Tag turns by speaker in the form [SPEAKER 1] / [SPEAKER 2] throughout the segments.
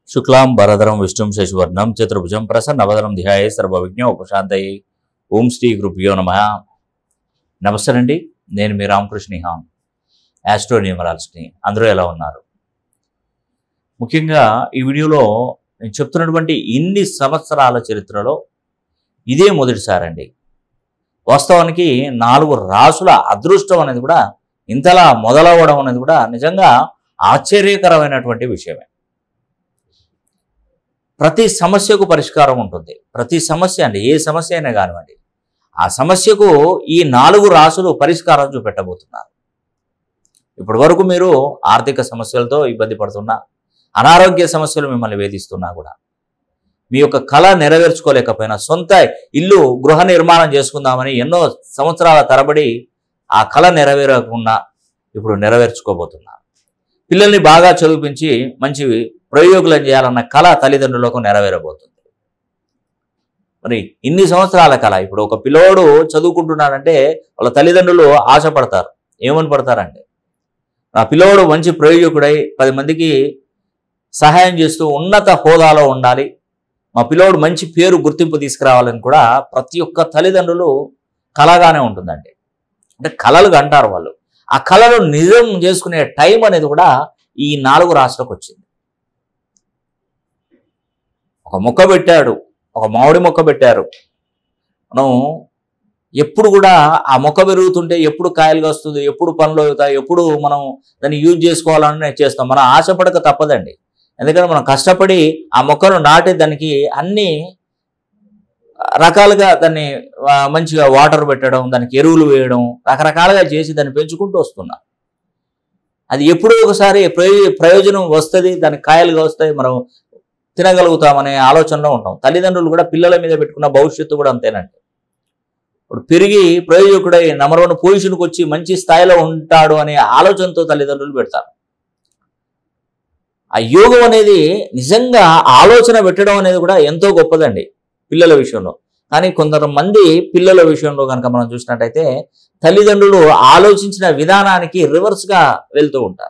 [SPEAKER 1] శుక్లాం భరధరం విష్ణుం శశివర్ణం చతుర్భుజం ప్రసన్నవదనం ధ్యాయే సర్వవిజ్ఞ ఉపశాంతయే ఓం శ్రీ గురుభ్యో నమ నమస్తే అండి నేను మీ రామకృష్ణ హాన్ యాస్ట్రో న్యూమరాలజీని అందరూ ఎలా ఉన్నారు ముఖ్యంగా ఈ వీడియోలో నేను చెప్తున్నటువంటి ఇన్ని సంవత్సరాల చరిత్రలో ఇదే మొదటిసారండి వాస్తవానికి నాలుగు రాసుల అదృష్టం అనేది కూడా ఇంతలా మొదలవ్వడం అనేది కూడా నిజంగా ఆశ్చర్యకరమైనటువంటి విషయమే ప్రతి సమస్యకు పరిష్కారం ఉంటుంది ప్రతి సమస్య అండి ఏ సమస్య అయినా కానివ్వండి ఆ సమస్యకు ఈ నాలుగు రాసులు పరిష్కారం చూపెట్టబోతున్నారు ఇప్పటి వరకు మీరు ఆర్థిక సమస్యలతో ఇబ్బంది పడుతున్నా అనారోగ్య సమస్యలు మిమ్మల్ని వేధిస్తున్నా కూడా మీ యొక్క కళ నెరవేర్చుకోలేకపోయినా సొంత ఇల్లు గృహ నిర్మాణం చేసుకుందామని ఎన్నో సంవత్సరాల తరబడి ఆ కళ నెరవేరకుండా ఇప్పుడు నెరవేర్చుకోబోతున్నారు పిల్లల్ని బాగా చదివించి మంచి ప్రయోగులను చేయాలన్న కళ తల్లిదండ్రులకు నెరవేరబోతుంది మరి ఇన్ని సంవత్సరాల కళ ఇప్పుడు ఒక పిల్లోడు చదువుకుంటున్నాడంటే వాళ్ళ తల్లిదండ్రులు ఆశపడతారు ఏమని పడతారంటే ఆ పిల్లోడు మంచి ప్రయోజకుడై పది మందికి సహాయం చేస్తూ ఉన్నత హోదాలో ఉండాలి మా పిల్లోడు మంచి పేరు గుర్తింపు తీసుకురావాలని కూడా ప్రతి ఒక్క తల్లిదండ్రులు కలగానే ఉంటుందండి అంటే కళలు అంటారు వాళ్ళు ఆ కళలు నిజం చేసుకునే టైం అనేది కూడా ఈ నాలుగు రాష్ట్రాలకు వచ్చింది ఒక మొక్క పెట్టాడు ఒక మామిడి మొక్క పెట్టారు మనం ఎప్పుడు కూడా ఆ మొక్క పెరుగుతుంటే ఎప్పుడు కాయలుగా వస్తుంది ఎప్పుడు పనులు అవుతాయి ఎప్పుడు మనం దాన్ని యూజ్ చేసుకోవాలని చేస్తాం మనం ఆశపడక తప్పదండి ఎందుకంటే మనం కష్టపడి ఆ మొక్కను నాటి దానికి అన్ని రకాలుగా దాన్ని ఆ, మంచిగా వాటర్ పెట్టడం దానికి ఎరువులు వేయడం రకరకాలుగా చేసి దాన్ని పెంచుకుంటూ వస్తున్నాం అది ఎప్పుడో ఒకసారి ప్రయో ప్రయోజనం వస్తుంది దానికి కాయలుగా వస్తాయి మనం తినగలుగుతామనే ఆలోచనలో ఉంటాం తల్లిదండ్రులు కూడా పిల్లల మీద పెట్టుకున్న భవిష్యత్తు కూడా అంతేనండి ఇప్పుడు పెరిగి ప్రయోజకుడై నెంబర్ వన్ పొజిషన్కి వచ్చి మంచి స్థాయిలో ఉంటాడు అనే ఆలోచనతో తల్లిదండ్రులు పెడతారు ఆ యోగం అనేది నిజంగా ఆలోచన పెట్టడం అనేది కూడా ఎంతో గొప్పదండి పిల్లల విషయంలో కానీ కొంతమంది పిల్లల విషయంలో కనుక మనం చూసినట్టయితే తల్లిదండ్రులు ఆలోచించిన విధానానికి రివర్స్గా వెళ్తూ ఉంటారు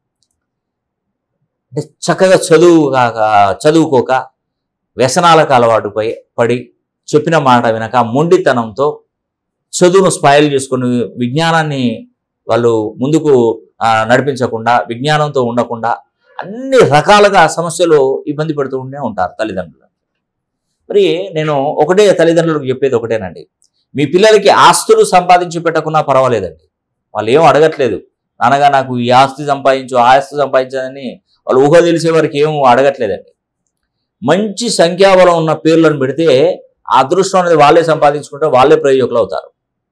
[SPEAKER 1] అంటే చక్కగా చదువు కాక చదువుకోక వ్యసనాలకు అలవాటు పై- పడి చెప్పిన మాట వినక మొండితనంతో చదువును స్పాయిల్ చేసుకుని విజ్ఞానాన్ని వాళ్ళు ముందుకు ఆ, నడిపించకుండా విజ్ఞానంతో ఉండకుండా అన్ని రకాలుగా సమస్యలు ఇబ్బంది పడుతూ ఉండే ఉంటారు తల్లిదండ్రులు మరి నేను ఒకటే తల్లిదండ్రులకు చెప్పేది ఒకటేనండి మీ పిల్లలకి ఆస్తులు సంపాదించి పెట్టకున్నా పర్వాలేదండి వాళ్ళు ఏం అడగట్లేదు నాన్నగా నాకు ఈ ఆస్తి సంపాదించు ఆ ఆస్తి సంపాదించని వాళ్ళు ఊహ తెలిసే వారికి ఏం అడగట్లేదండి మంచి సంఖ్యాబలం ఉన్న పేర్లను పెడితే ఆ అదృష్టం అనేది వాళ్ళే సంపాదించుకుంటే వాళ్ళే ప్రయోజకులు అవుతారు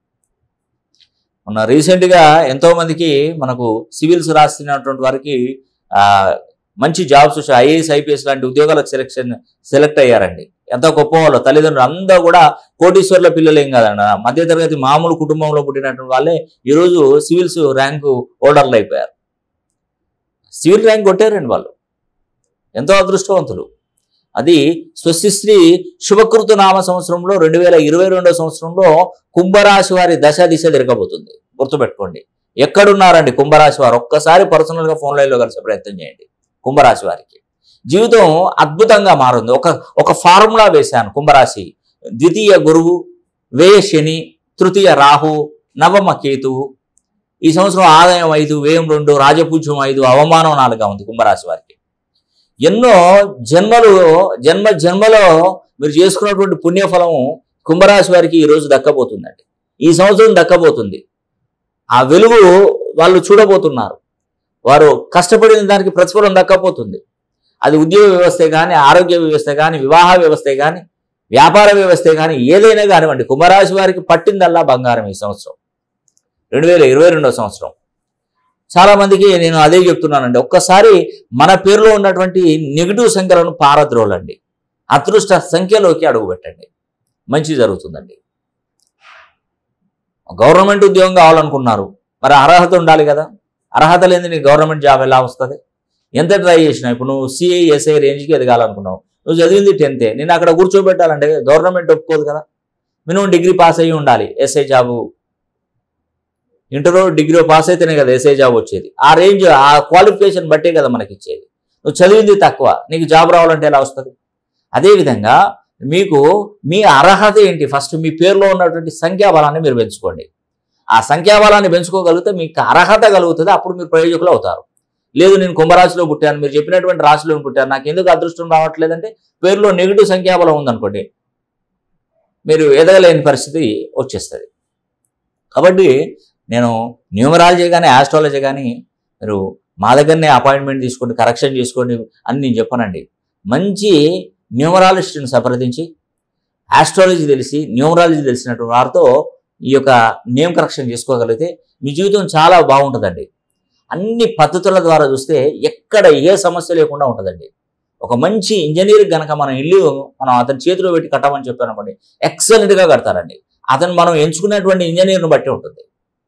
[SPEAKER 1] మొన్న రీసెంట్గా ఎంతో మందికి మనకు సివిల్స్ రాసినటువంటి వారికి ఆ, మంచి జాబ్స్ వచ్చాయి ఐఏఎస్ ఐపీఎస్ లాంటి ఉద్యోగాలకు సెలెక్షన్ సెలెక్ట్ అయ్యారండి ఎంత గొప్ప వాళ్ళు తల్లిదండ్రులు అందరూ కూడా కోటీశ్వర్ల పిల్లలు ఏం కాదండి మధ్యతరగతి మామూలు కుటుంబంలో పుట్టినటువంటి వాళ్ళే ఈరోజు సివిల్స్ ర్యాంకు హోల్డర్లు అయిపోయారు సివిల్ ర్యాంక్ కొట్టారండి వాళ్ళు ఎంతో అదృష్టవంతులు అది స్వస్తిశ్రీ శుభకృత నామ సంవత్సరంలో రెండు వేల ఇరవై రెండో సంవత్సరంలో కుంభరాశి వారి దశ దిశ తిరగబోతుంది గుర్తుపెట్టుకోండి ఎక్కడున్నారండి కుంభరాశి వారు ఒక్కసారి పర్సనల్గా ఫోన్ లైన్లో కలిసే ప్రయత్నం చేయండి కుంభరాశి వారికి జీవితం అద్భుతంగా మారుంది ఒక ఒక ఫార్ములా వేశాను కుంభరాశి ద్వితీయ గురువు వ్యయ శని తృతీయ రాహు నవమ కేతువు ఈ సంవత్సరం ఆదాయం ఐదు వ్యయం రెండు రాజపూజ్యం ఐదు అవమానం నాలుగుగా ఉంది కుంభరాశి వారికి ఎన్నో జన్మలు జన్మ జన్మలో మీరు చేసుకున్నటువంటి పుణ్యఫలం కుంభరాశి వారికి ఈ రోజు దక్కబోతుందండి ఈ సంవత్సరం దక్కబోతుంది ఆ వెలుగు వాళ్ళు చూడబోతున్నారు వారు కష్టపడిన దానికి ప్రతిఫలం దక్కపోతుంది అది ఉద్యోగ వ్యవస్థే కానీ ఆరోగ్య వ్యవస్థ కానీ వివాహ వ్యవస్థే కానీ వ్యాపార వ్యవస్థే కానీ ఏదైనా కానివ్వండి కుంభరాశి వారికి పట్టిందల్లా బంగారం ఈ సంవత్సరం రెండు వేల ఇరవై రెండో సంవత్సరం చాలా మందికి నేను అదే చెప్తున్నానండి ఒక్కసారి మన పేరులో ఉన్నటువంటి నెగిటివ్ సంఖ్యలను పారద్రోలండి అదృష్ట సంఖ్యలోకి అడుగు పెట్టండి మంచి జరుగుతుందండి గవర్నమెంట్ ఉద్యోగం కావాలనుకున్నారు మరి అర్హత ఉండాలి కదా అర్హత లేని నీకు గవర్నమెంట్ జాబ్ ఎలా వస్తుంది ఎంత ట్రై చేసినా ఇప్పుడు నువ్వు సిఐ ఎస్ఐ రేంజ్కి ఎదగాలనుకున్నావు నువ్వు చదివింది టెన్తే నేను అక్కడ కూర్చోబెట్టాలంటే గవర్నమెంట్ ఒప్పుకోదు కదా మినిమం డిగ్రీ పాస్ అయ్యి ఉండాలి ఎస్ఐ జాబు ఇంటర్లో డిగ్రీ పాస్ అయితేనే కదా ఎస్ఐ జాబ్ వచ్చేది ఆ రేంజ్ ఆ క్వాలిఫికేషన్ బట్టే కదా మనకి ఇచ్చేది నువ్వు చదివింది తక్కువ నీకు జాబ్ రావాలంటే ఎలా వస్తుంది అదేవిధంగా మీకు మీ అర్హత ఏంటి ఫస్ట్ మీ పేరులో ఉన్నటువంటి సంఖ్యాబలాన్ని మీరు పెంచుకోండి ఆ సంఖ్యాబలాన్ని పెంచుకోగలిగితే మీకు అర్హత కలుగుతుంది అప్పుడు మీరు ప్రయోజకులు అవుతారు లేదు నేను కుంభరాశిలో పుట్టాను మీరు చెప్పినటువంటి రాశిలో పుట్టాను నాకు ఎందుకు అదృష్టం రావట్లేదంటే పేరులో నెగిటివ్ సంఖ్యాబలం ఉందనుకోండి మీరు ఎదగలేని పరిస్థితి వచ్చేస్తుంది కాబట్టి నేను న్యూమరాలజీ కానీ ఆస్ట్రాలజీ కానీ మీరు మా దగ్గరనే అపాయింట్మెంట్ తీసుకోండి కరెక్షన్ చేసుకోండి అని నేను చెప్పానండి మంచి న్యూమరాలజిస్ట్ని సంప్రదించి ఆస్ట్రాలజీ తెలిసి న్యూమరాలజీ తెలిసినటువంటి వారితో ఈ యొక్క నేమ్ కరెక్షన్ చేసుకోగలిగితే మీ జీవితం చాలా బాగుంటుందండి అన్ని పద్ధతుల ద్వారా చూస్తే ఎక్కడ ఏ సమస్య లేకుండా ఉంటుందండి ఒక మంచి ఇంజనీర్ గనక మనం ఇల్లు మనం అతని చేతిలో పెట్టి కట్టమని చెప్పాను అనుకోండి ఎక్సలెంట్గా కడతారండి అతను మనం ఎంచుకున్నటువంటి ఇంజనీర్ను బట్టి ఉంటుంది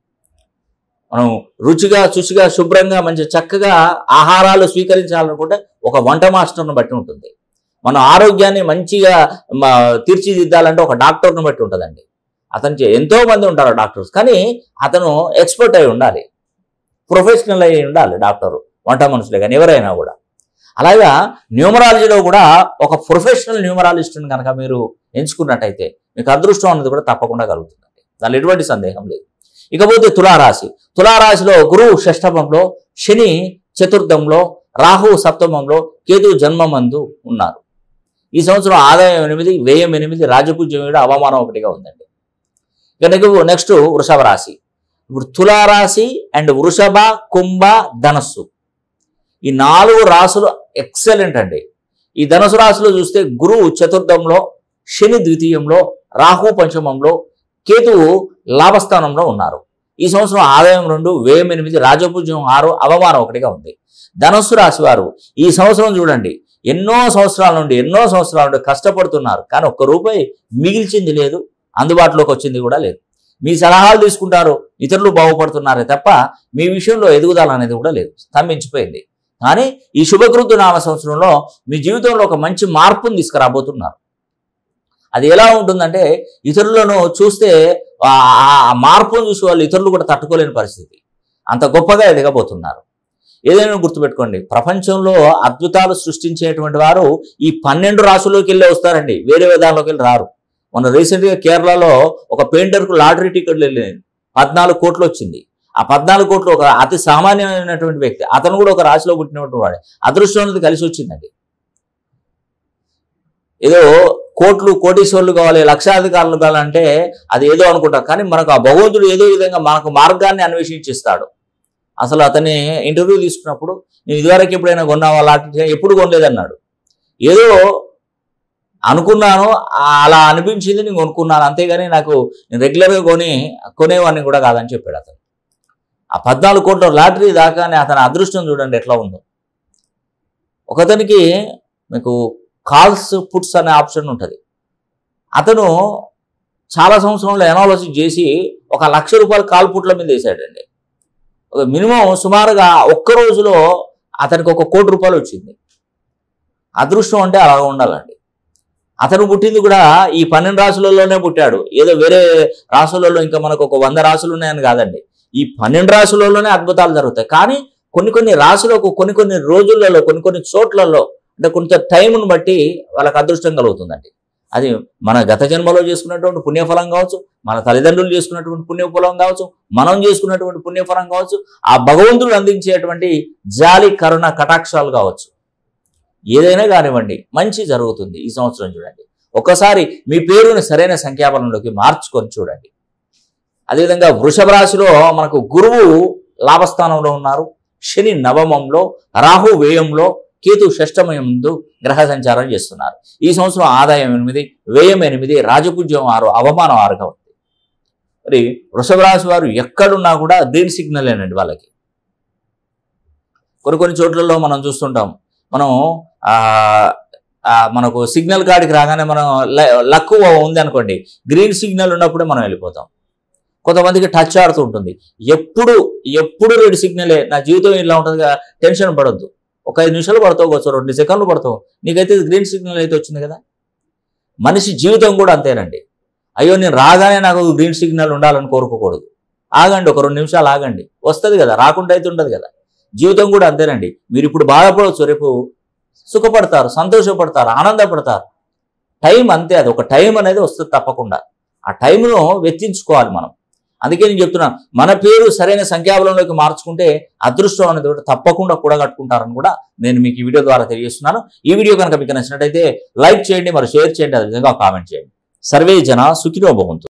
[SPEAKER 1] మనం రుచిగా శుచిగా శుభ్రంగా మంచి చక్కగా ఆహారాలు స్వీకరించాలనుకుంటే ఒక వంట మాస్టర్ను బట్టి ఉంటుంది మన ఆరోగ్యాన్ని మంచిగా మ- తీర్చిదిద్దాలంటే ఒక డాక్టర్ను బట్టి ఉంటుందండి అతను చే- ఎంతో మంది ఉంటారు డాక్టర్స్ కానీ అతను ఎక్స్పర్ట్ అయి ఉండాలి ప్రొఫెషనల్ అయి ఉండాలి డాక్టర్ వంట మనుషులే కానీ ఎవరైనా కూడా అలాగా న్యూమరాలజీలో కూడా ఒక ప్రొఫెషనల్ న్యూమరాలజిస్ట్ని కనుక మీరు ఎంచుకున్నట్టయితే మీకు అదృష్టం అనేది కూడా తప్పకుండా కలుగుతుందండి దానిలో ఎటువంటి సందేహం లేదు ఇకపోతే తులారాశి తులారాశిలో గురువు షష్టమంలో శని చతుర్థంలో రాహు సప్తమంలో కేతు జన్మమందు ఉన్నారు ఈ సంవత్సరం ఆదాయం ఎనిమిది వ్యయం ఎనిమిది రాజపూజ్యం ఏడు అవమానం ఒకటిగా ఉందండి ఇక నెక్స్ట్ నెక్స్ట్ వృషభ రాశి ఇప్పుడు తులారాశి అండ్ వృషభ కుంభ ధనస్సు ఈ నాలుగు రాసులు ఎక్సలెంట్ అండి ఈ ధనుసు రాశిలో చూస్తే గురువు చతుర్థంలో శని ద్వితీయంలో రాహు పంచమంలో కేతువు లాభస్థానంలో ఉన్నారు ఈ సంవత్సరం ఆదాయం రెండు వ్యయం ఎనిమిది రాజపూజ్యం ఆరు అవమానం ఒకటిగా ఉంది ధనుస్సు రాశి వారు ఈ సంవత్సరం చూడండి ఎన్నో సంవత్సరాల నుండి ఎన్నో సంవత్సరాల నుండి కష్టపడుతున్నారు కానీ ఒక్క రూపాయి మిగిల్చింది లేదు అందుబాటులోకి వచ్చింది కూడా లేదు మీ సలహాలు తీసుకుంటారు ఇతరులు బాగుపడుతున్నారే తప్ప మీ విషయంలో ఎదుగుదల అనేది కూడా లేదు స్తంభించిపోయింది కానీ ఈ శుభకృతు నామ సంవత్సరంలో మీ జీవితంలో ఒక మంచి మార్పును తీసుకురాబోతున్నారు అది ఎలా ఉంటుందంటే ఇతరులను చూస్తే ఆ ఆ మార్పును చూసి వాళ్ళు ఇతరులు కూడా తట్టుకోలేని పరిస్థితి అంత గొప్పగా ఎదగబోతున్నారు ఏదైనా గుర్తుపెట్టుకోండి ప్రపంచంలో అద్భుతాలు సృష్టించేటువంటి వారు ఈ పన్నెండు రాసుల్లోకి వెళ్ళి వస్తారండి వేరే విధానంలోకి వెళ్ళి రారు మొన్న రీసెంట్గా కేరళలో ఒక పెయింటర్కు లాటరీ టికెట్లు వెళ్ళింది పద్నాలుగు కోట్లు వచ్చింది ఆ పద్నాలుగు కోట్లు ఒక అతి సామాన్యమైనటువంటి వ్యక్తి అతను కూడా ఒక రాశిలో పుట్టినటువంటి వాడే అదృష్టం అనేది కలిసి వచ్చిందండి ఏదో కోట్లు కోటీశ్వర్లు కావాలి లక్షాధికారులు కావాలంటే అది ఏదో అనుకుంటాం కానీ మనకు ఆ భగవంతుడు ఏదో విధంగా మనకు మార్గాన్ని అన్వేషించిస్తాడు అసలు అతని ఇంటర్వ్యూ తీసుకున్నప్పుడు నేను ఇదివరకు ఎప్పుడైనా కొన్నావా లాంటి ఎప్పుడు కొనలేదన్నాడు ఏదో అనుకున్నాను ఆ- అలా అనిపించింది నేను కొనుక్కున్నాను అంతేగాని నాకు నేను రెగ్యులర్గా కొని కొనేవాడిని కూడా కాదని చెప్పాడు అతను ఆ పద్నాలుగు కోట్ల లాటరీ దాకానే అతని అదృష్టం చూడండి ఎట్లా ఉందో ఒకతనికి మీకు కాల్స్ పుట్స్ అనే ఆప్షన్ ఉంటుంది అతను చాలా సంవత్సరంలో ఎనాలసిస్ చేసి ఒక లక్ష రూపాయలు కాల్ పుట్ల మీద వేసాడండి ఒక మినిమం సుమారుగా ఒక్క రోజులో అతనికి ఒక కోటి రూపాయలు వచ్చింది అదృష్టం అంటే అలా ఉండాలండి అతను పుట్టింది కూడా ఈ పన్నెండు రాసులలోనే పుట్టాడు ఏదో వేరే రాసులలో ఇంకా మనకు ఒక వంద రాసులు ఉన్నాయని కాదండి ఈ పన్నెండు రాసులలోనే అద్భుతాలు జరుగుతాయి కానీ కొన్ని కొన్ని రాసులకు కొన్ని కొన్ని రోజులలో కొన్ని కొన్ని చోట్లలో అంటే కొంత టైంను బట్టి వాళ్ళకి అదృష్టం కలుగుతుందండి అది మన గత జన్మలో చేసుకున్నటువంటి పుణ్యఫలం కావచ్చు మన తల్లిదండ్రులు చేసుకున్నటువంటి పుణ్యఫలం కావచ్చు మనం చేసుకున్నటువంటి పుణ్యఫలం కావచ్చు ఆ భగవంతుడు అందించేటువంటి జాలి కరుణ కటాక్షాలు కావచ్చు ఏదైనా కానివ్వండి మంచి జరుగుతుంది ఈ సంవత్సరం చూడండి ఒక్కసారి మీ పేరుని సరైన సంఖ్యాబలంలోకి మార్చుకొని చూడండి అదేవిధంగా వృషభ రాశిలో మనకు గురువు లాభస్థానంలో ఉన్నారు శని నవమంలో రాహు వ్యయంలో కేతు షష్టమయందు గ్రహ సంచారం చేస్తున్నారు ఈ సంవత్సరం ఆదాయం ఎనిమిది వ్యయం ఎనిమిది రాజపూజ్యం ఆరు అవమానం ఆరుగా ఉంది మరి వృషభ రాశి వారు ఎక్కడున్నా కూడా గ్రీన్ సిగ్నల్ ఏనండి వాళ్ళకి కొన్ని కొన్ని చోట్లలో మనం చూస్తుంటాం మనం ఆ ఆ, మనకు సిగ్నల్ కాడికి రాగానే మనం లక్ ఉంది అనుకోండి గ్రీన్ సిగ్నల్ ఉన్నప్పుడే మనం వెళ్ళిపోతాం కొంతమందికి టచ్ ఆడుతూ ఉంటుంది ఎప్పుడు ఎప్పుడు రెడ్ సిగ్నలే నా జీవితం ఇలా ఉంటుందిగా టెన్షన్ పడొద్దు ఒక ఐదు నిమిషాలు పడతావు కావచ్చు రెండు సెకండ్లు పడతావు నీకైతే గ్రీన్ సిగ్నల్ అయితే వచ్చింది కదా మనిషి జీవితం కూడా అంతేనండి అయ్యో నేను రాగానే నాకు గ్రీన్ సిగ్నల్ ఉండాలని కోరుకోకూడదు ఆగండి ఒక రెండు నిమిషాలు ఆగండి వస్తుంది కదా రాకుండా అయితే ఉండదు కదా జీవితం కూడా అంతేనండి మీరు ఇప్పుడు బాధపడవచ్చు రేపు సుఖపడతారు సంతోషపడతారు ఆనందపడతారు టైం అంతే అది ఒక టైం అనేది వస్తుంది తప్పకుండా ఆ టైంను వెచ్చించుకోవాలి మనం అందుకే నేను చెప్తున్నా మన పేరు సరైన సంఖ్యాబలంలోకి మార్చుకుంటే అదృష్టం అనేది కూడా తప్పకుండా కూడగట్టుకుంటారని కూడా నేను మీకు ఈ వీడియో ద్వారా తెలియజేస్తున్నాను ఈ వీడియో కనుక మీకు నచ్చినట్టయితే లైక్ చేయండి మరి షేర్ చేయండి అదేవిధంగా కామెంట్ చేయండి సర్వే జన సుఖినో భవంతు